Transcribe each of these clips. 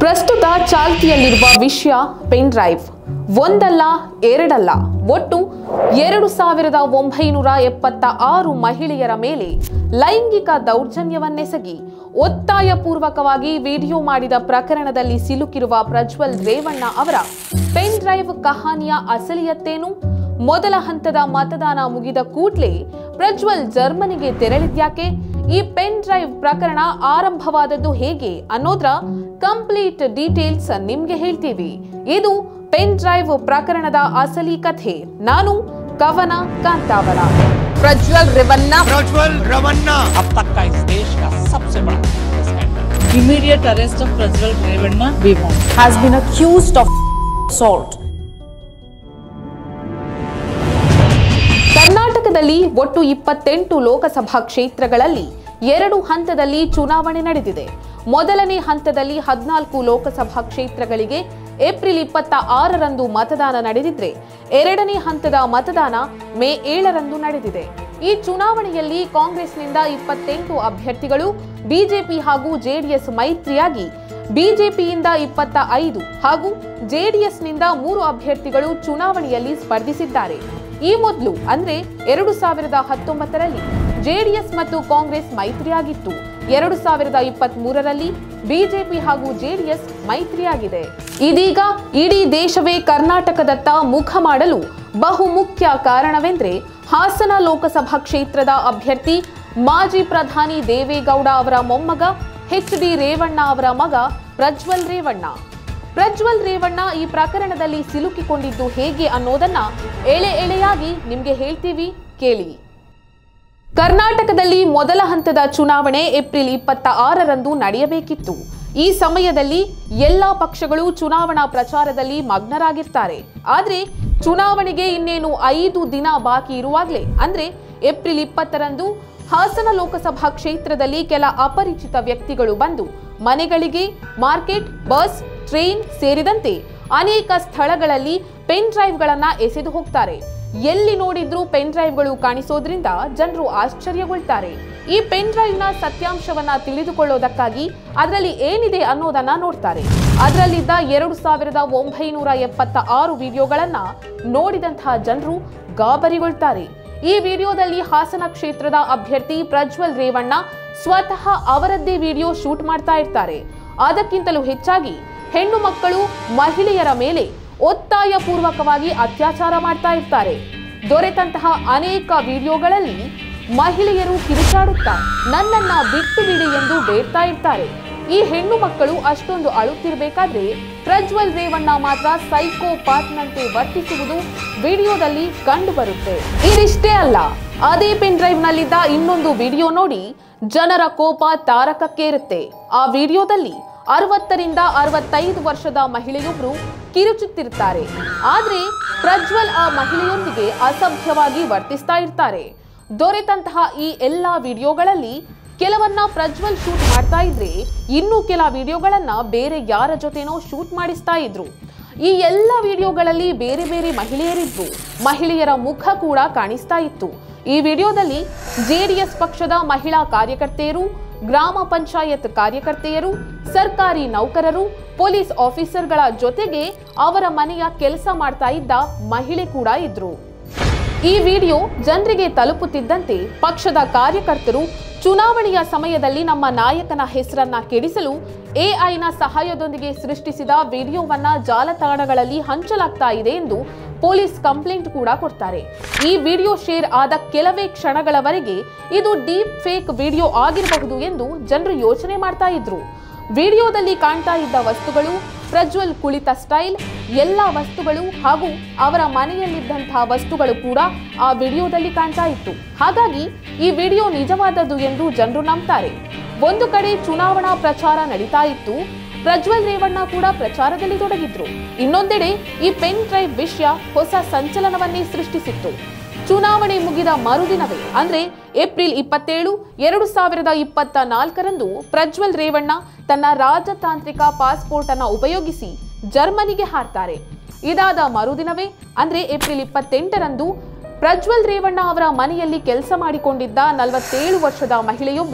ಪ್ರಸ್ತುತ ಚಾಲ್ತಿಯಲ್ಲಿರುವ ವಿಷಯ ಪೆನ್ ಡ್ರೈವ್ ಒಂದಲ್ಲ ಎರಡಲ್ಲ ಒಟ್ಟು ಎರಡು ಸಾವಿರದ ಒಂಬೈನೂರ ಎಪ್ಪತ್ತ ಆರು ಮಹಿಳೆಯರ ಮೇಲೆ ಲೈಂಗಿಕ ದೌರ್ಜನ್ಯವನ್ನೆಸಗಿ ಒತ್ತಾಯಪೂರ್ವಕವಾಗಿ ವಿಡಿಯೋ ಮಾಡಿದ ಪ್ರಕರಣದಲ್ಲಿ ಸಿಲುಕಿರುವ ಪ್ರಜ್ವಲ್ ರೇವಣ್ಣ ಅವರ ಪೆನ್ ಡ್ರೈವ್ ಕಹಾನಿಯ ಅಸಲಿಯತ್ತೇನು ಮೊದಲ ಹಂತದ ಮತದಾನ ಮುಗಿದ ಕೂಡಲೇ ಪ್ರಜ್ವಲ್ ಜರ್ಮನಿಗೆ ತೆರಳಿದ್ಯಾಕೆ ಈ ಪೆನ್ ಡ್ರೈವ್ ಪ್ರಕರಣ ಆರಂಭವಾದದ್ದು ಹೇಗೆ ಅನ್ನೋದ್ರ ಕಂಪ್ಲೀಟ್ ಡೀಟೇಲ್ಸ್ ನಿಮ್ಗೆ ಹೇಳ್ತೀವಿ ಇದು ಪೆನ್ ಡ್ರೈವ್ ಪ್ರಕರಣದ ಅಸಲಿ ಕಥೆ ನಾನು ಕವನ ಕಾಂತಾವರ ಪ್ರಜ್ವಲ್ ರೇವಣ್ಣ प्रज्वल रमन्ना अब तक का इस देश का सबसे बड़ा scandal Immediate arrest of Prajwal Revanna we want. has been accused of assault. ಕರ್ನಾಟಕದಲ್ಲಿ ಒಟ್ಟು ಇಪ್ಪತ್ತೆಂಟು ಲೋಕಸಭಾ ಕ್ಷೇತ್ರಗಳಲ್ಲಿ ಎರಡು ಹಂತದಲ್ಲಿ ಚುನಾವಣೆ ನಡೆದಿದೆ ಮೊದಲನೇ ಹಂತದಲ್ಲಿ ಹದಿನಾಲ್ಕು ಲೋಕಸಭಾ ಕ್ಷೇತ್ರಗಳಿಗೆ ಏಪ್ರಿಲ್ ಇಪ್ಪತ್ತ ಆರರಂದು ಮತದಾನ ನಡೆದಿದ್ರೆ ಎರಡನೇ ಹಂತದ ಮತದಾನ ಮೇ ಏಳರಂದು ನಡೆದಿದೆ ಈ ಚುನಾವಣೆಯಲ್ಲಿ ಕಾಂಗ್ರೆಸ್ನಿಂದ ಇಪ್ಪತ್ತೆಂಟು ಅಭ್ಯರ್ಥಿಗಳು ಬಿಜೆಪಿ ಹಾಗೂ ಜೆಡಿಎಸ್ ಮೈತ್ರಿಯಾಗಿ ಬಿಜೆಪಿಯಿಂದ ಇಪ್ಪತ್ತ ಐದು ಹಾಗೂ ಜೆಡಿಎಸ್ನಿಂದ ಮೂರು ಅಭ್ಯರ್ಥಿಗಳು ಚುನಾವಣೆಯಲ್ಲಿ ಸ್ಪರ್ಧಿಸಿದ್ದಾರೆ ಈ ಮೊದಲು ಅಂದ್ರೆ ಎರಡು ಸಾವಿರದ ಹತ್ತೊಂಬತ್ತರಲ್ಲಿ ಜೆಡಿಎಸ್ ಮತ್ತು ಕಾಂಗ್ರೆಸ್ ಮೈತ್ರಿಯಾಗಿತ್ತು ಎರಡು ಸಾವಿರದ ಇಪ್ಪತ್ತ್ ಮೂರರಲ್ಲಿ ಬಿಜೆಪಿ ಹಾಗೂ ಜೆಡಿಎಸ್ ಮೈತ್ರಿಯಾಗಿದೆ ಇದೀಗ ಇಡೀ ದೇಶವೇ ಕರ್ನಾಟಕದತ್ತ ಮುಖ ಮಾಡಲು ಬಹುಮುಖ್ಯ ಕಾರಣವೆಂದ್ರೆ ಹಾಸನ ಲೋಕಸಭಾ ಕ್ಷೇತ್ರದ ಅಭ್ಯರ್ಥಿ ಮಾಜಿ ಪ್ರಧಾನಿ ದೇವೇಗೌಡ ಅವರ ಮೊಮ್ಮಗ ಎಚ್ ಡಿ ರೇವಣ್ಣ ಅವರ ಮಗ ಪ್ರಜ್ವಲ್ ರೇವಣ್ಣ ಪ್ರಜ್ವಲ್ ರೇವಣ್ಣ ಈ ಪ್ರಕರಣದಲ್ಲಿ ಸಿಲುಕಿಕೊಂಡಿದ್ದು ಹೇಗೆ ಅನ್ನೋದನ್ನ ಎಳೆ ಎಳೆಯಾಗಿ ನಿಮ್ಗೆ ಹೇಳ್ತೀವಿ ಕೇಳಿ ಕರ್ನಾಟಕದಲ್ಲಿ ಮೊದಲ ಹಂತದ ಚುನಾವಣೆ ಏಪ್ರಿಲ್ ಇಪ್ಪತ್ತ ಆರರಂದು ನಡೆಯಬೇಕಿತ್ತು ಈ ಸಮಯದಲ್ಲಿ ಎಲ್ಲಾ ಪಕ್ಷಗಳು ಚುನಾವಣಾ ಪ್ರಚಾರದಲ್ಲಿ ಮಗ್ನರಾಗಿರ್ತಾರೆ ಆದ್ರೆ ಚುನಾವಣೆಗೆ ಇನ್ನೇನು ಐದು ದಿನ ಬಾಕಿ ಇರುವಾಗಲೇ ಅಂದ್ರೆ ಏಪ್ರಿಲ್ ಇಪ್ಪತ್ತರಂದು ಹಾಸನ ಲೋಕಸಭಾ ಕ್ಷೇತ್ರದಲ್ಲಿ ಕೆಲ ಅಪರಿಚಿತ ವ್ಯಕ್ತಿಗಳು ಬಂದು ಮನೆಗಳಿಗೆ ಮಾರ್ಕೆಟ್ ಬಸ್ ಟ್ರೈನ್ ಸೇರಿದಂತೆ ಅನೇಕ ಸ್ಥಳಗಳಲ್ಲಿ ಪೆನ್ ಡ್ರೈವ್ಗಳನ್ನ ಎಸೆದು ಹೋಗ್ತಾರೆ ಎಲ್ಲಿ ನೋಡಿದ್ರೂ ಪೆನ್ ಡ್ರೈವ್ಗಳು ಕಾಣಿಸೋದ್ರಿಂದ ಜನರು ಆಶ್ಚರ್ಯಗೊಳ್ತಾರೆ ಈ ಪೆನ್ ಡ್ರೈವ್ನ ಸತ್ಯಾಂಶವನ್ನ ತಿಳಿದುಕೊಳ್ಳೋದಕ್ಕಾಗಿ ಅದರಲ್ಲಿ ಏನಿದೆ ಅನ್ನೋದನ್ನ ನೋಡ್ತಾರೆ ಅದರಲ್ಲಿದ್ದ ಎರಡು ಸಾವಿರದ ಒಂಬೈನೂರ ಎಪ್ಪತ್ತ ಆರು ವಿಡಿಯೋಗಳನ್ನ ನೋಡಿದಂತಹ ಜನರು ಗಾಬರಿಗೊಳ್ತಾರೆ ಈ ವಿಡಿಯೋದಲ್ಲಿ ಹಾಸನ ಕ್ಷೇತ್ರದ ಅಭ್ಯರ್ಥಿ ಪ್ರಜ್ವಲ್ ರೇವಣ್ಣ ಸ್ವತಃ ಅವರದ್ದೇ ವಿಡಿಯೋ ಶೂಟ್ ಮಾಡ್ತಾ ಇರ್ತಾರೆ ಅದಕ್ಕಿಂತಲೂ ಹೆಚ್ಚಾಗಿ ಹೆಣ್ಣು ಮಕ್ಕಳು ಮಹಿಳೆಯರ ಮೇಲೆ ಒತ್ತಾಯ ಪೂರ್ವಕವಾಗಿ ಅತ್ಯಾಚಾರ ಮಾಡ್ತಾ ಇರ್ತಾರೆ ದೊರೆತಂತಹ ಅನೇಕ ವಿಡಿಯೋಗಳಲ್ಲಿ ಮಹಿಳೆಯರು ಕಿರುಚಾಡುತ್ತಾ ನನ್ನನ್ನ ಬಿಟ್ಟು ಬಿಡಿ ಎಂದು ಬೇಡ್ತಾ ಇರ್ತಾರೆ ಈ ಹೆಣ್ಣು ಮಕ್ಕಳು ಅಷ್ಟೊಂದು ಅಳುತ್ತಿರ್ಬೇಕಾದ್ರೆ ಪ್ರಜ್ವಲ್ ರೇವಣ್ಣ ಮಾತ್ರ ಸೈಕೋ ಪಾತ್ನಂತೆ ವರ್ತಿಸುವುದು ವಿಡಿಯೋದಲ್ಲಿ ಕಂಡು ಬರುತ್ತೆ ಇದಿಷ್ಟೇ ಅಲ್ಲ ಅದೇ ಪೆನ್ ಡ್ರೈವ್ ನಲ್ಲಿದ್ದ ಇನ್ನೊಂದು ವಿಡಿಯೋ ನೋಡಿ ಜನರ ಕೋಪ ತಾರಕಕ್ಕೇರುತ್ತೆ ಆ ವಿಡಿಯೋದಲ್ಲಿ ಅರವತ್ತರಿಂದ ಅರವತ್ತೈದು ವರ್ಷದ ಮಹಿಳೆಯೊಬ್ರು ಕಿರುಚುತ್ತಿರ್ತಾರೆ ಆದ್ರೆ ಪ್ರಜ್ವಲ್ ಆ ಮಹಿಳೆಯೊಂದಿಗೆ ಅಸಭ್ಯವಾಗಿ ವರ್ತಿಸ್ತಾ ಇರ್ತಾರೆ ದೊರೆತಂತಹ ಈ ಎಲ್ಲಾ ವಿಡಿಯೋಗಳಲ್ಲಿ ಕೆಲವನ್ನ ಪ್ರಜ್ವಲ್ ಶೂಟ್ ಮಾಡ್ತಾ ಇದ್ರೆ ಇನ್ನು ಕೆಲ ವಿಡಿಯೋಗಳನ್ನ ಬೇರೆ ಯಾರ ಜೊತೆನೋ ಶೂಟ್ ಮಾಡಿಸ್ತಾ ಇದ್ರು ಈ ಎಲ್ಲ ವಿಡಿಯೋಗಳಲ್ಲಿ ಬೇರೆ ಬೇರೆ ಮಹಿಳೆಯರಿದ್ರು ಮಹಿಳೆಯರ ಮುಖ ಕೂಡ ಕಾಣಿಸ್ತಾ ಇತ್ತು ಈ ವಿಡಿಯೋದಲ್ಲಿ ಜೆಡಿಎಸ್ ಪಕ್ಷದ ಮಹಿಳಾ ಕಾರ್ಯಕರ್ತೆಯರು ಗ್ರಾಮ ಪಂಚಾಯತ್ ಕಾರ್ಯಕರ್ತೆಯರು ಸರ್ಕಾರಿ ನೌಕರರು ಪೊಲೀಸ್ ಆಫೀಸರ್ಗಳ ಜೊತೆಗೆ ಅವರ ಮನೆಯ ಕೆಲಸ ಮಾಡ್ತಾ ಇದ್ದ ಮಹಿಳೆ ಕೂಡ ಇದ್ರು ಈ ವಿಡಿಯೋ ಜನರಿಗೆ ತಲುಪುತ್ತಿದ್ದಂತೆ ಪಕ್ಷದ ಕಾರ್ಯಕರ್ತರು ಚುನಾವಣೆಯ ಸಮಯದಲ್ಲಿ ನಮ್ಮ ನಾಯಕನ ಹೆಸರನ್ನ ಕೆಡಿಸಲು ಎಐನ ಸಹಾಯದೊಂದಿಗೆ ಸೃಷ್ಟಿಸಿದ ವಿಡಿಯೋವನ್ನ ಜಾಲತಾಣಗಳಲ್ಲಿ ಹಂಚಲಾಗ್ತಾ ಇದೆ ಎಂದು ಪೊಲೀಸ್ ಕಂಪ್ಲೇಂಟ್ ಕೂಡ ಕೊಡ್ತಾರೆ ಈ ವಿಡಿಯೋ ಶೇರ್ ಆದ ಕೆಲವೇ ಕ್ಷಣಗಳವರೆಗೆ ಇದು ಡೀಪ್ ಫೇಕ್ ವಿಡಿಯೋ ಆಗಿರಬಹುದು ಎಂದು ಜನರು ಯೋಚನೆ ಮಾಡ್ತಾ ಇದ್ರು ವಿಡಿಯೋದಲ್ಲಿ ಕಾಣ್ತಾ ಇದ್ದ ವಸ್ತುಗಳು ಪ್ರಜ್ವಲ್ ಕುಳಿತ ಸ್ಟೈಲ್ ಎಲ್ಲ ವಸ್ತುಗಳು ಹಾಗೂ ಅವರ ಮನೆಯಲ್ಲಿದ್ದಂತಹ ವಸ್ತುಗಳು ಕೂಡ ಆ ವಿಡಿಯೋದಲ್ಲಿ ಕಾಣ್ತಾ ಇತ್ತು ಹಾಗಾಗಿ ಈ ವಿಡಿಯೋ ನಿಜವಾದದ್ದು ಎಂದು ಜನರು ನಂಬ್ತಾರೆ ಒಂದು ಕಡೆ ಚುನಾವಣಾ ಪ್ರಚಾರ ನಡೀತಾ ಇತ್ತು ಪ್ರಜ್ವಲ್ ರೇವಣ್ಣ ಕೂಡ ಪ್ರಚಾರದಲ್ಲಿ ತೊಡಗಿದ್ರು ಇನ್ನೊಂದೆಡೆ ಈ ಪೆನ್ ಡ್ರೈವ್ ವಿಷಯ ಹೊಸ ಸಂಚಲನವನ್ನೇ ಸೃಷ್ಟಿಸಿತ್ತು ಚುನಾವಣೆ ಮುಗಿದ ಮರುದಿನವೇ ಅಂದ್ರೆ ಏಪ್ರಿಲ್ ಇಪ್ಪತ್ತೇಳು ಎರಡು ಸಾವಿರದ ಇಪ್ಪತ್ತ ನಾಲ್ಕರಂದು ಪ್ರಜ್ವಲ್ ರೇವಣ್ಣ ತನ್ನ ರಾಜತಾಂತ್ರಿಕ ಪಾಸ್ಪೋರ್ಟ್ ಅನ್ನ ಉಪಯೋಗಿಸಿ ಜರ್ಮನಿಗೆ ಹಾರ್ತಾರೆ ಇದಾದ ಮರುದಿನವೇ ಅಂದ್ರೆ ಏಪ್ರಿಲ್ ಇಪ್ಪತ್ತೆಂಟರಂದು ಪ್ರಜ್ವಲ್ ರೇವಣ್ಣ ಅವರ ಮನೆಯಲ್ಲಿ ಕೆಲಸ ಮಾಡಿಕೊಂಡಿದ್ದ ನಲವತ್ತೇಳು ವರ್ಷದ ಮಹಿಳೆಯೊಬ್ಬರು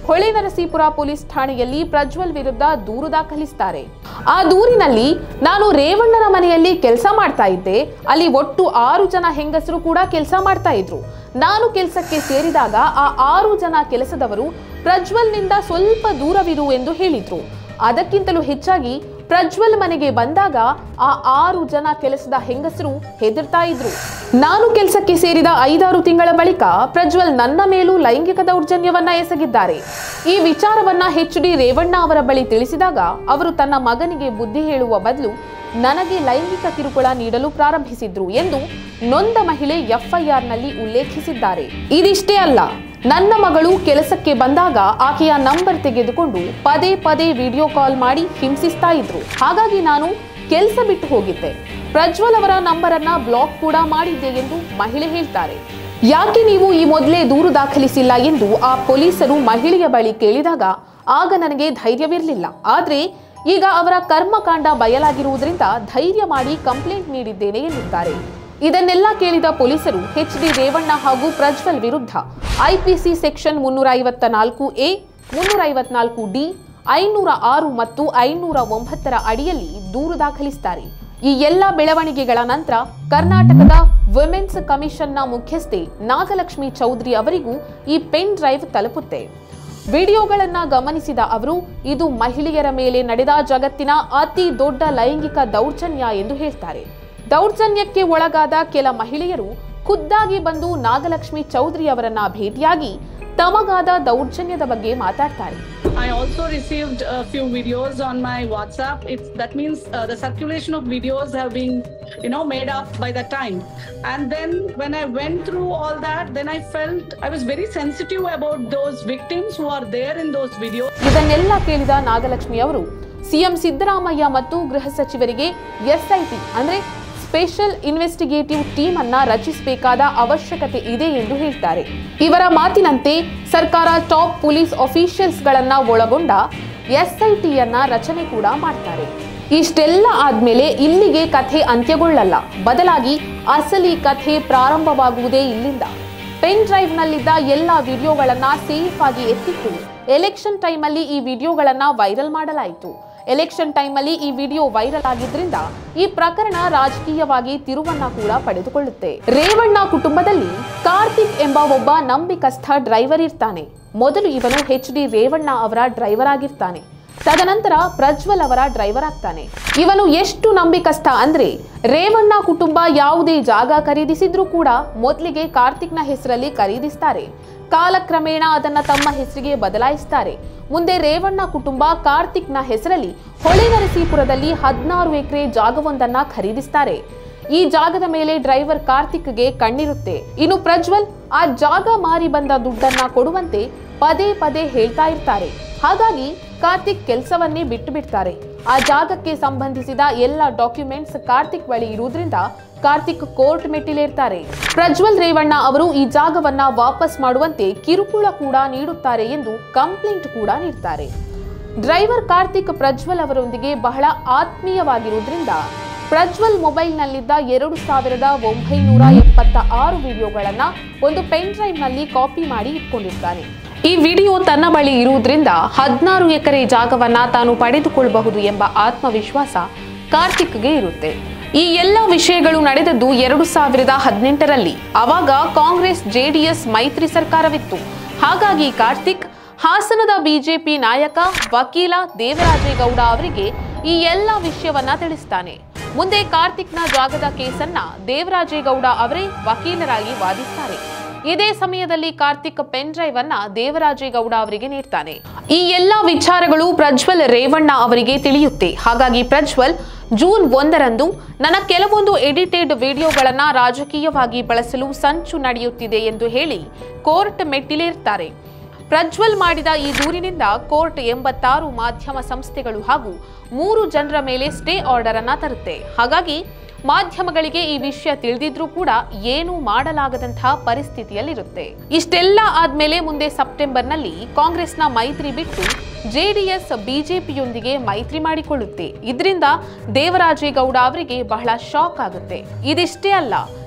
ಹೊಳೆನರಸೀಪುರ ಪೊಲೀಸ್ ಠಾಣೆಯಲ್ಲಿ ಪ್ರಜ್ವಲ್ ವಿರುದ್ಧ ದೂರು ದಾಖಲಿಸ್ತಾರೆ ಆ ದೂರಿನಲ್ಲಿ ನಾನು ರೇವಣ್ಣನ ಮನೆಯಲ್ಲಿ ಕೆಲಸ ಮಾಡ್ತಾ ಇದ್ದೆ ಅಲ್ಲಿ ಒಟ್ಟು ಆರು ಜನ ಹೆಂಗಸರು ಕೂಡ ಕೆಲಸ ಮಾಡ್ತಾ ಇದ್ರು ನಾನು ಕೆಲಸಕ್ಕೆ ಸೇರಿದಾಗ ಆ ಆರು ಜನ ಕೆಲಸದವರು ಪ್ರಜ್ವಲ್ನಿಂದ ಸ್ವಲ್ಪ ದೂರವಿರು ಎಂದು ಹೇಳಿದ್ರು ಅದಕ್ಕಿಂತಲೂ ಹೆಚ್ಚಾಗಿ ಪ್ರಜ್ವಲ್ ಮನೆಗೆ ಬಂದಾಗ ಆ ಆರು ಜನ ಕೆಲಸದ ಹೆಂಗಸರು ಹೆದರ್ತಾ ಇದ್ರು ನಾನು ಕೆಲಸಕ್ಕೆ ಸೇರಿದ ಐದಾರು ತಿಂಗಳ ಬಳಿಕ ಪ್ರಜ್ವಲ್ ನನ್ನ ಮೇಲೂ ಲೈಂಗಿಕ ದೌರ್ಜನ್ಯವನ್ನ ಎಸಗಿದ್ದಾರೆ ಈ ವಿಚಾರವನ್ನ ಎಚ್ ಡಿ ರೇವಣ್ಣ ಅವರ ಬಳಿ ತಿಳಿಸಿದಾಗ ಅವರು ತನ್ನ ಮಗನಿಗೆ ಬುದ್ಧಿ ಹೇಳುವ ಬದಲು ನನಗೆ ಲೈಂಗಿಕ ಕಿರುಕುಳ ನೀಡಲು ಪ್ರಾರಂಭಿಸಿದ್ರು ಎಂದು ನೊಂದ ಮಹಿಳೆ ಎಫ್ಐಆರ್ನಲ್ಲಿ ಉಲ್ಲೇಖಿಸಿದ್ದಾರೆ ಇದಿಷ್ಟೇ ಅಲ್ಲ ನನ್ನ ಮಗಳು ಕೆಲಸಕ್ಕೆ ಬಂದಾಗ ಆಕೆಯ ನಂಬರ್ ತೆಗೆದುಕೊಂಡು ಪದೇ ಪದೇ ವಿಡಿಯೋ ಕಾಲ್ ಮಾಡಿ ಹಿಂಸಿಸ್ತಾ ಇದ್ರು ಹಾಗಾಗಿ ನಾನು ಕೆಲಸ ಬಿಟ್ಟು ಹೋಗಿದ್ದೆ ಪ್ರಜ್ವಲ್ ಅವರ ನಂಬರ್ ಅನ್ನ ಬ್ಲಾಕ್ ಕೂಡ ಮಾಡಿದ್ದೆ ಎಂದು ಮಹಿಳೆ ಹೇಳ್ತಾರೆ ಯಾಕೆ ನೀವು ಈ ಮೊದಲೇ ದೂರು ದಾಖಲಿಸಿಲ್ಲ ಎಂದು ಆ ಪೊಲೀಸರು ಮಹಿಳೆಯ ಬಳಿ ಕೇಳಿದಾಗ ಆಗ ನನಗೆ ಧೈರ್ಯವಿರಲಿಲ್ಲ ಆದ್ರೆ ಈಗ ಅವರ ಕರ್ಮಕಾಂಡ ಬಯಲಾಗಿರುವುದರಿಂದ ಧೈರ್ಯ ಮಾಡಿ ಕಂಪ್ಲೇಂಟ್ ನೀಡಿದ್ದೇನೆ ಎನ್ನುತ್ತಾರೆ ಇದನ್ನೆಲ್ಲ ಕೇಳಿದ ಪೊಲೀಸರು ಎಚ್ ಡಿ ರೇವಣ್ಣ ಹಾಗೂ ಪ್ರಜ್ವಲ್ ವಿರುದ್ಧ ಐಪಿಸಿ ಸೆಕ್ಷನ್ ಮುನ್ನೂರ ಐವತ್ತ ನಾಲ್ಕು ಎ ಮುನ್ನೂರ ಐವತ್ನಾಲ್ಕು ಡಿ ಐನೂರ ಆರು ಮತ್ತು ಐನೂರ ಒಂಬತ್ತರ ಅಡಿಯಲ್ಲಿ ದೂರು ದಾಖಲಿಸುತ್ತಾರೆ ಈ ಎಲ್ಲ ಬೆಳವಣಿಗೆಗಳ ನಂತರ ಕರ್ನಾಟಕದ ವಿಮೆನ್ಸ್ ಕಮಿಷನ್ನ ಮುಖ್ಯಸ್ಥೆ ನಾಗಲಕ್ಷ್ಮಿ ಚೌಧರಿ ಅವರಿಗೂ ಈ ಪೆನ್ ಡ್ರೈವ್ ತಲುಪುತ್ತೆ ವಿಡಿಯೋಗಳನ್ನ ಗಮನಿಸಿದ ಅವರು ಇದು ಮಹಿಳೆಯರ ಮೇಲೆ ನಡೆದ ಜಗತ್ತಿನ ಅತಿ ದೊಡ್ಡ ಲೈಂಗಿಕ ದೌರ್ಜನ್ಯ ಎಂದು ಹೇಳ್ತಾರೆ ದೌರ್ಜನ್ಯಕ್ಕೆ ಒಳಗಾದ ಕೆಲ ಮಹಿಳೆಯರು ಖುದ್ದಾಗಿ ಬಂದು ನಾಗಲಕ್ಷ್ಮಿ ಚೌಧರಿ ಅವರನ್ನ ಭೇಟಿಯಾಗಿ ತಮಗಾದ ದೌರ್ಜನ್ಯದ ಬಗ್ಗೆ ಮಾತಾಡ್ತಾರೆ I also received a few videos on my WhatsApp. It's that means uh, the circulation of videos have been, you know, made up by the time. And then when I went through all that, then I felt I was very sensitive about those victims who are there in those videos. ಇದನ್ನೆಲ್ಲ ಕೇಳಿದ ನಾಗಲಕ್ಷ್ಮಿ ಅವರು CM Siddaramaiah ಮತ್ತು ಗೃಹ ಸಚಿವರಿಗೆ SIT ಅಂದ್ರೆ special investigative team ಅನ್ನ ರಚಿಸಬೇಕಾದ ಅವಶ್ಯಕತೆ ಇದೆ ಎಂದು ಹೇಳ್ತಾರೆ ಇವರ ಮಾತಿನಂತೆ ಸರ್ಕಾರ ಟಾಪ್ ಪೊಲೀಸ್ ಅಫಿಷಿಯಲ್ಸ್ಗಳನ್ನ ಒಳಗೊಂಡ ಎಸ್ಐಟಿಯನ್ನ ರಚನೆ ಕೂಡ ಮಾಡ್ತಾರೆ ಇಷ್ಟೆಲ್ಲ ಆದ್ಮೇಲೆ ಇಲ್ಲಿಗೆ ಕಥೆ ಅಂತ್ಯಗೊಳ್ಳಲ್ಲ ಬದಲಾಗಿ ಅಸಲಿ ಕಥೆ ಪ್ರಾರಂಭವಾಗುವುದೇ ಇಲ್ಲಿಂದ ಪೆನ್ ಡ್ರೈವ್ನಲ್ಲಿದ್ದ ಎಲ್ಲ ವಿಡಿಯೋಗಳನ್ನ ಸೇಫ್ ಆಗಿ ಎತ್ತಿಟ್ಟು ಎಲೆಕ್ಷನ್ ಟೈಮಲ್ಲಿ ಈ ವಿಡಿಯೋಗಳನ್ನ ವೈರಲ್ ಮಾಡಲಾಯಿತು ಎಲೆಕ್ಷನ್ ಟೈಮಲ್ಲಿ ಈ ವಿಡಿಯೋ ವೈರಲ್ ಆಗಿದ್ರಿಂದ ಈ ಪ್ರಕರಣ ರಾಜಕೀಯವಾಗಿ ತಿರುವನ್ನ ಕೂಡ ಪಡೆದುಕೊಳ್ಳುತ್ತೆ ರೇವಣ್ಣ ಕುಟುಂಬದಲ್ಲಿ ಕಾರ್ತಿಕ್ ಎಂಬ ಒಬ್ಬ ನಂಬಿಕಸ್ಥ ಡ್ರೈವರ್ ಇರ್ತಾನೆ ಮೊದಲು ಇವನು ಎಚ್ ಡಿ ರೇವಣ್ಣ ಅವರ ಡ್ರೈವರ್ ಆಗಿರ್ತಾನೆ ತದನಂತರ ಪ್ರಜ್ವಲ್ ಅವರ ಡ್ರೈವರ್ ಆಗ್ತಾನೆ ಇವನು ಎಷ್ಟು ನಂಬಿಕಸ್ಥ ಅಂದ್ರೆ ರೇವಣ್ಣ ಕುಟುಂಬ ಯಾವುದೇ ಜಾಗ ಖರೀದಿಸಿದ್ರೂ ಕೂಡ ಮೊದಲಿಗೆ ಕಾರ್ತಿಕ್ನ ಹೆಸರಲ್ಲಿ ಖರೀದಿಸ್ತಾರೆ ಕಾಲಕ್ರಮೇಣ ಅದನ್ನ ತಮ್ಮ ಹೆಸರಿಗೆ ಬದಲಾಯಿಸ್ತಾರೆ ಮುಂದೆ ರೇವಣ್ಣ ಕುಟುಂಬ ಕಾರ್ತಿಕ್ನ ಹೆಸರಲ್ಲಿ ಹೊಳೆನರಸೀಪುರದಲ್ಲಿ ಹದಿನಾರು ಎಕರೆ ಜಾಗವೊಂದನ್ನ ಖರೀದಿಸ್ತಾರೆ ಈ ಜಾಗದ ಮೇಲೆ ಡ್ರೈವರ್ ಕಾರ್ತಿಕ್ಗೆ ಕಣ್ಣಿರುತ್ತೆ ಇನ್ನು ಪ್ರಜ್ವಲ್ ಆ ಜಾಗ ಮಾರಿ ಬಂದ ದುಡ್ಡನ್ನ ಕೊಡುವಂತೆ ಪದೇ ಪದೇ ಹೇಳ್ತಾ ಇರ್ತಾರೆ ಹಾಗಾಗಿ ಕಾರ್ತಿಕ್ ಕೆಲಸವನ್ನೇ ಬಿಟ್ಟು ಬಿಡ್ತಾರೆ ಆ ಜಾಗಕ್ಕೆ ಸಂಬಂಧಿಸಿದ ಎಲ್ಲ ಡಾಕ್ಯುಮೆಂಟ್ಸ್ ಕಾರ್ತಿಕ್ ಬಳಿ ಇರುವುದರಿಂದ ಕಾರ್ತಿಕ್ ಕೋರ್ಟ್ ಮೆಟ್ಟಿಲೇರ್ತಾರೆ ಪ್ರಜ್ವಲ್ ರೇವಣ್ಣ ಅವರು ಈ ಜಾಗವನ್ನ ವಾಪಸ್ ಮಾಡುವಂತೆ ಕಿರುಕುಳ ಕೂಡ ನೀಡುತ್ತಾರೆ ಎಂದು ಕಂಪ್ಲೇಂಟ್ ಕೂಡ ನೀಡ್ತಾರೆ ಡ್ರೈವರ್ ಕಾರ್ತಿಕ್ ಪ್ರಜ್ವಲ್ ಅವರೊಂದಿಗೆ ಬಹಳ ಆತ್ಮೀಯವಾಗಿರುವುದರಿಂದ ಪ್ರಜ್ವಲ್ ಮೊಬೈಲ್ನಲ್ಲಿದ್ದ ಎರಡು ಸಾವಿರದ ಒಂಬೈನೂರ ಎಪ್ಪತ್ತ ಆರು ವಿಡಿಯೋಗಳನ್ನ ಒಂದು ಪೆನ್ ಡ್ರೈವ್ನಲ್ಲಿ ಕಾಪಿ ಮಾಡಿ ಇಟ್ಕೊಂಡಿರ್ತಾನೆ ಈ ವಿಡಿಯೋ ತನ್ನ ಬಳಿ ಇರುವುದರಿಂದ ಹದಿನಾರು ಎಕರೆ ಜಾಗವನ್ನ ತಾನು ಪಡೆದುಕೊಳ್ಳಬಹುದು ಎಂಬ ಆತ್ಮವಿಶ್ವಾಸ ಕಾರ್ತಿಕ್ಗೆ ಇರುತ್ತೆ ಈ ಎಲ್ಲ ವಿಷಯಗಳು ನಡೆದದ್ದು ಎರಡು ಸಾವಿರದ ಹದಿನೆಂಟರಲ್ಲಿ ಅವಾಗ ಕಾಂಗ್ರೆಸ್ ಜೆಡಿಎಸ್ ಮೈತ್ರಿ ಸರ್ಕಾರವಿತ್ತು ಹಾಗಾಗಿ ಕಾರ್ತಿಕ್ ಹಾಸನದ ಬಿಜೆಪಿ ನಾಯಕ ವಕೀಲ ದೇವರಾಜೇಗೌಡ ಅವರಿಗೆ ಈ ಎಲ್ಲ ವಿಷಯವನ್ನ ತಿಳಿಸ್ತಾನೆ ಮುಂದೆ ಕಾರ್ತಿಕ್ನ ಜಾಗದ ಕೇಸನ್ನ ದೇವರಾಜೇಗೌಡ ಅವರೇ ವಕೀಲರಾಗಿ ವಾದಿಸ್ತಾರೆ ಇದೇ ಸಮಯದಲ್ಲಿ ಕಾರ್ತಿಕ್ ಪೆನ್ ಡ್ರೈವ್ ಅನ್ನ ದೇವರಾಜೇಗೌಡ ಅವರಿಗೆ ನೀಡ್ತಾನೆ ಈ ಎಲ್ಲಾ ವಿಚಾರಗಳು ಪ್ರಜ್ವಲ್ ರೇವಣ್ಣ ಅವರಿಗೆ ತಿಳಿಯುತ್ತೆ ಹಾಗಾಗಿ ಪ್ರಜ್ವಲ್ ಜೂನ್ ಒಂದರಂದು ನನ್ನ ಕೆಲವೊಂದು ಎಡಿಟೆಡ್ ವಿಡಿಯೋಗಳನ್ನ ರಾಜಕೀಯವಾಗಿ ಬಳಸಲು ಸಂಚು ನಡೆಯುತ್ತಿದೆ ಎಂದು ಹೇಳಿ ಕೋರ್ಟ್ ಮೆಟ್ಟಿಲೇರ್ತಾರೆ ಪ್ರಜ್ವಲ್ ಮಾಡಿದ ಈ ದೂರಿನಿಂದ ಕೋರ್ಟ್ ಎಂಬತ್ತಾರು ಮಾಧ್ಯಮ ಸಂಸ್ಥೆಗಳು ಹಾಗೂ ಮೂರು ಜನರ ಮೇಲೆ ಸ್ಟೇ ಆರ್ಡರ್ ಅನ್ನ ತರುತ್ತೆ ಹಾಗಾಗಿ ಮಾಧ್ಯಮಗಳಿಗೆ ಈ ವಿಷಯ ತಿಳಿದಿದ್ರೂ ಕೂಡ ಏನೂ ಮಾಡಲಾಗದಂತಹ ಪರಿಸ್ಥಿತಿಯಲ್ಲಿರುತ್ತೆ ಇಷ್ಟೆಲ್ಲ ಆದ್ಮೇಲೆ ಮುಂದೆ ಸೆಪ್ಟೆಂಬರ್ನಲ್ಲಿ ಕಾಂಗ್ರೆಸ್ನ ಮೈತ್ರಿ ಬಿಟ್ಟು ಜೆಡಿಎಸ್ ಬಿಜೆಪಿಯೊಂದಿಗೆ ಮೈತ್ರಿ ಮಾಡಿಕೊಳ್ಳುತ್ತೆ ಇದರಿಂದ ದೇವರಾಜೇಗೌಡ ಅವರಿಗೆ ಬಹಳ ಶಾಕ್ ಆಗುತ್ತೆ ಇದಿಷ್ಟೇ ಅಲ್ಲ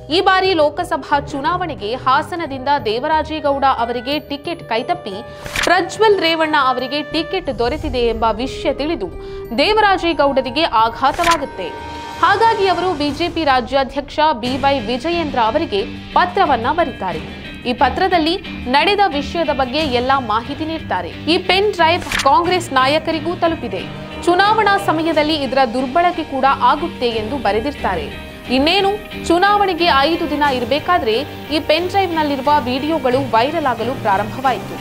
ಈ ಬಾರಿ ಲೋಕಸಭಾ ಚುನಾವಣೆಗೆ ಹಾಸನದಿಂದ ದೇವರಾಜೇಗೌಡ ಅವರಿಗೆ ಟಿಕೆಟ್ ಕೈತಪ್ಪಿ ಪ್ರಜ್ವಲ್ ರೇವಣ್ಣ ಅವರಿಗೆ ಟಿಕೆಟ್ ದೊರೆತಿದೆ ಎಂಬ ವಿಷಯ ತಿಳಿದು ದೇವರಾಜೇಗೌಡರಿಗೆ ಆಘಾತವಾಗುತ್ತೆ ಹಾಗಾಗಿ ಅವರು ಬಿಜೆಪಿ ರಾಜ್ಯಾಧ್ಯಕ್ಷ ಬಿವೈ ವಿಜಯೇಂದ್ರ ಅವರಿಗೆ ಪತ್ರವನ್ನ ಬರೀತಾರೆ ಈ ಪತ್ರದಲ್ಲಿ ನಡೆದ ವಿಷಯದ ಬಗ್ಗೆ ಎಲ್ಲ ಮಾಹಿತಿ ನೀಡ್ತಾರೆ ಈ ಪೆನ್ ಡ್ರೈವ್ ಕಾಂಗ್ರೆಸ್ ನಾಯಕರಿಗೂ ತಲುಪಿದೆ ಚುನಾವಣಾ ಸಮಯದಲ್ಲಿ ಇದರ ದುರ್ಬಳಕೆ ಕೂಡ ಆಗುತ್ತೆ ಎಂದು ಬರೆದಿರ್ತಾರೆ ಇನ್ನೇನು ಚುನಾವಣೆಗೆ ಐದು ದಿನ ಇರಬೇಕಾದ್ರೆ ಈ ಪೆನ್ ಡ್ರೈವ್ನಲ್ಲಿರುವ ವಿಡಿಯೋಗಳು ವೈರಲ್ ಆಗಲು ಪ್ರಾರಂಭವಾಯಿತು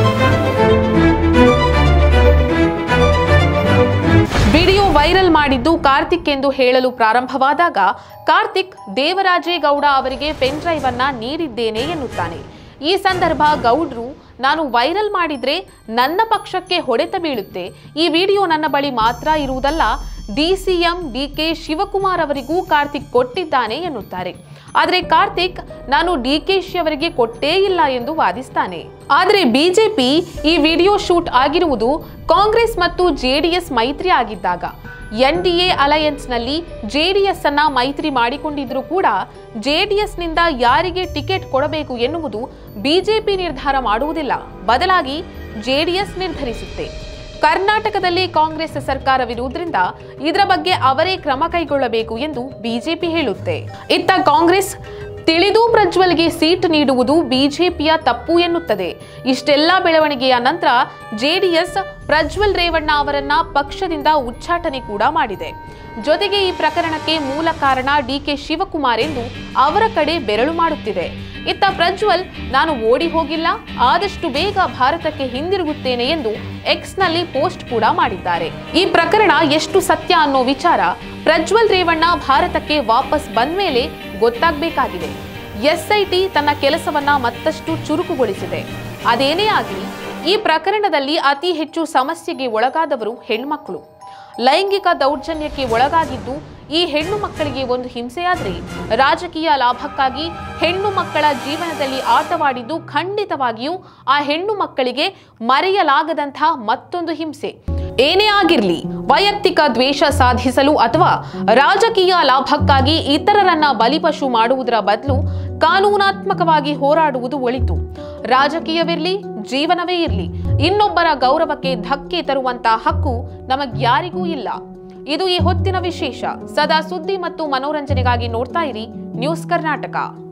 ವಿಡಿಯೋ ವೈರಲ್ ಮಾಡಿದ್ದು ಕಾರ್ತಿಕ್ ಎಂದು ಹೇಳಲು ಪ್ರಾರಂಭವಾದಾಗ ಕಾರ್ತಿಕ್ ದೇವರಾಜೇಗೌಡ ಅವರಿಗೆ ಪೆನ್ ಡ್ರೈವ್ ಅನ್ನ ನೀಡಿದ್ದೇನೆ ಎನ್ನುತ್ತಾನೆ ಈ ಸಂದರ್ಭ ಗೌಡ್ರು ನಾನು ವೈರಲ್ ಮಾಡಿದ್ರೆ ನನ್ನ ಪಕ್ಷಕ್ಕೆ ಹೊಡೆತ ಬೀಳುತ್ತೆ ಈ ವಿಡಿಯೋ ನನ್ನ ಬಳಿ ಮಾತ್ರ ಇರುವುದಲ್ಲ ಡಿಸಿಎಂ ಡಿಕೆ ಶಿವಕುಮಾರ್ ಅವರಿಗೂ ಕಾರ್ತಿಕ್ ಕೊಟ್ಟಿದ್ದಾನೆ ಎನ್ನುತ್ತಾರೆ ಆದರೆ ಕಾರ್ತಿಕ್ ನಾನು ಡಿಕೆಶಿ ಅವರಿಗೆ ಕೊಟ್ಟೇ ಇಲ್ಲ ಎಂದು ವಾದಿಸ್ತಾನೆ ಆದರೆ ಬಿಜೆಪಿ ಈ ವಿಡಿಯೋ ಶೂಟ್ ಆಗಿರುವುದು ಕಾಂಗ್ರೆಸ್ ಮತ್ತು ಜೆಡಿಎಸ್ ಮೈತ್ರಿ ಆಗಿದ್ದಾಗ ಎನ್ಡಿಎ ಅಲಯನ್ಸ್ನಲ್ಲಿ ಜೆಡಿಎಸ್ ಅನ್ನ ಮೈತ್ರಿ ಮಾಡಿಕೊಂಡಿದ್ರೂ ಕೂಡ ಜೆಡಿಎಸ್ನಿಂದ ಯಾರಿಗೆ ಟಿಕೆಟ್ ಕೊಡಬೇಕು ಎನ್ನುವುದು ಬಿಜೆಪಿ ನಿರ್ಧಾರ ಮಾಡುವುದಿಲ್ಲ ಬದಲಾಗಿ ಜೆಡಿಎಸ್ ನಿರ್ಧರಿಸುತ್ತೆ ಕರ್ನಾಟಕದಲ್ಲಿ ಕಾಂಗ್ರೆಸ್ ಸರ್ಕಾರವಿರುವುದರಿಂದ ಇದರ ಬಗ್ಗೆ ಅವರೇ ಕ್ರಮ ಕೈಗೊಳ್ಳಬೇಕು ಎಂದು ಬಿಜೆಪಿ ಹೇಳುತ್ತೆ ಇತ್ತ ಕಾಂಗ್ರೆಸ್ ತಿಳಿದು ಪ್ರಜ್ವಲ್ಗೆ ಸೀಟ್ ನೀಡುವುದು ಬಿಜೆಪಿಯ ತಪ್ಪು ಎನ್ನುತ್ತದೆ ಇಷ್ಟೆಲ್ಲ ಬೆಳವಣಿಗೆಯ ನಂತರ ಜೆಡಿಎಸ್ ಪ್ರಜ್ವಲ್ ರೇವಣ್ಣ ಅವರನ್ನ ಪಕ್ಷದಿಂದ ಉಚ್ಚಾಟನೆ ಕೂಡ ಮಾಡಿದೆ ಜೊತೆಗೆ ಈ ಪ್ರಕರಣಕ್ಕೆ ಮೂಲ ಕಾರಣ ಡಿಕೆ ಶಿವಕುಮಾರ್ ಎಂದು ಅವರ ಕಡೆ ಬೆರಳು ಮಾಡುತ್ತಿದೆ ಇತ್ತ ಪ್ರಜ್ವಲ್ ನಾನು ಓಡಿ ಹೋಗಿಲ್ಲ ಆದಷ್ಟು ಬೇಗ ಭಾರತಕ್ಕೆ ಹಿಂದಿರುಗುತ್ತೇನೆ ಎಂದು ಎಕ್ಸ್ನಲ್ಲಿ ಪೋಸ್ಟ್ ಕೂಡ ಮಾಡಿದ್ದಾರೆ ಈ ಪ್ರಕರಣ ಎಷ್ಟು ಸತ್ಯ ಅನ್ನೋ ವಿಚಾರ ಪ್ರಜ್ವಲ್ ರೇವಣ್ಣ ಭಾರತಕ್ಕೆ ವಾಪಸ್ ಬಂದ್ಮೇಲೆ ಗೊತ್ತಾಗಬೇಕಾಗಿದೆ ಎಸ್ಐಟಿ ತನ್ನ ಕೆಲಸವನ್ನ ಮತ್ತಷ್ಟು ಚುರುಕುಗೊಳಿಸಿದೆ ಅದೇನೇ ಆಗಲಿ ಈ ಪ್ರಕರಣದಲ್ಲಿ ಅತಿ ಹೆಚ್ಚು ಸಮಸ್ಯೆಗೆ ಒಳಗಾದವರು ಹೆಣ್ಮಕ್ಳು ಲೈಂಗಿಕ ದೌರ್ಜನ್ಯಕ್ಕೆ ಒಳಗಾಗಿದ್ದು ಈ ಹೆಣ್ಣು ಮಕ್ಕಳಿಗೆ ಒಂದು ಹಿಂಸೆಯಾದರೆ ರಾಜಕೀಯ ಲಾಭಕ್ಕಾಗಿ ಹೆಣ್ಣು ಮಕ್ಕಳ ಜೀವನದಲ್ಲಿ ಆಟವಾಡಿದ್ದು ಖಂಡಿತವಾಗಿಯೂ ಆ ಹೆಣ್ಣು ಮಕ್ಕಳಿಗೆ ಮರೆಯಲಾಗದಂತಹ ಮತ್ತೊಂದು ಹಿಂಸೆ ಏನೇ ಆಗಿರಲಿ ವೈಯಕ್ತಿಕ ದ್ವೇಷ ಸಾಧಿಸಲು ಅಥವಾ ರಾಜಕೀಯ ಲಾಭಕ್ಕಾಗಿ ಇತರರನ್ನ ಬಲಿಪಶು ಮಾಡುವುದರ ಬದಲು ಕಾನೂನಾತ್ಮಕವಾಗಿ ಹೋರಾಡುವುದು ಒಳಿತು ರಾಜಕೀಯವಿರಲಿ ಜೀವನವೇ ಇರಲಿ ಇನ್ನೊಬ್ಬರ ಗೌರವಕ್ಕೆ ಧಕ್ಕೆ ತರುವಂತ ಹಕ್ಕು ನಮಗ್ಯಾರಿಗೂ ಇಲ್ಲ ಇದು ಈ ಹೊತ್ತಿನ ವಿಶೇಷ ಸದಾ ಸುದ್ದಿ ಮತ್ತು ಮನೋರಂಜನೆಗಾಗಿ ನೋಡ್ತಾ ಇರಿ ನ್ಯೂಸ್ ಕರ್ನಾಟಕ